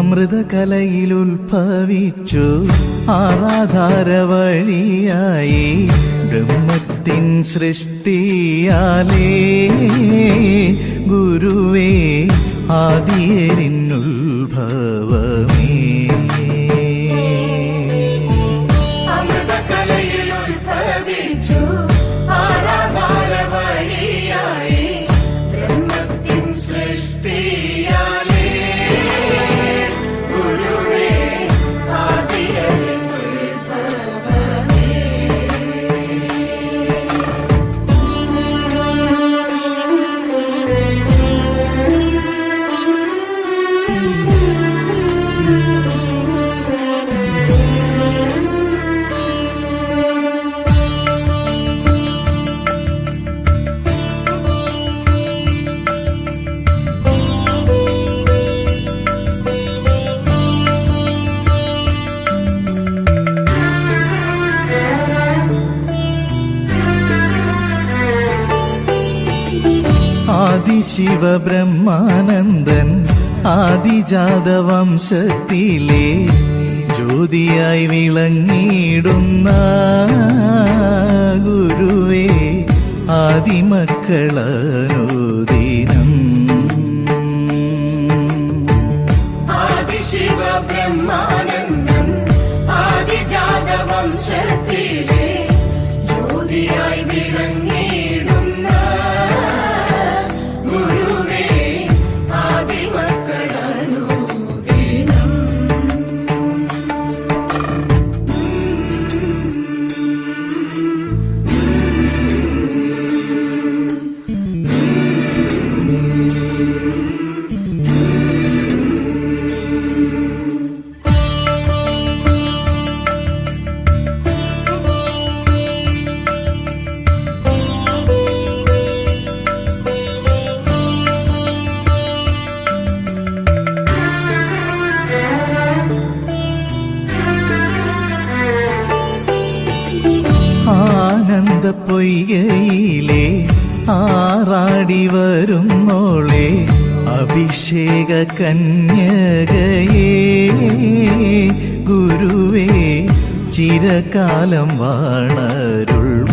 അമൃതകലയിലുത്ഭവിച്ചു ആരാധാര വഴിയായി ബ്രഹ്മത്തിൻ സൃഷ്ടിയാലേ ഗുരുവേ ആദിയരിന്നുത്ഭവമേ അമൃതകലയിലുത്ഭവിച്ചു ആരാധാര വഴിയായി ബ്രഹ്മത്തിൻ സൃഷ്ടിയാലേ ഗുരുവേ ആദിയരിൽ ഉത്ഭവമേ ആദിശിവ ബ്രഹ്മാനന്ദൻ ആദിജാതവംശത്തിലെ ജ്യോതിയായി വിളങ്ങിയിടുന്ന ഗുരുവേ ആദിമക്കളനുദിനം ആദിശിവ ബ്രഹ്മാനന്ദൻ ആദിജാതവംശത്തിലെ ജ്യോതിയായി വിളങ്ങിയിടുന്ന ഗുരുവേ ആദിമക്കളനുദിനം ആനന്ദ പൊയ്കയിലെ ആറാടി വരുന്നോളെ അഭിഷേക കന്യകയേ ഗുരുവേ ചിരകാലം വാണരുൾ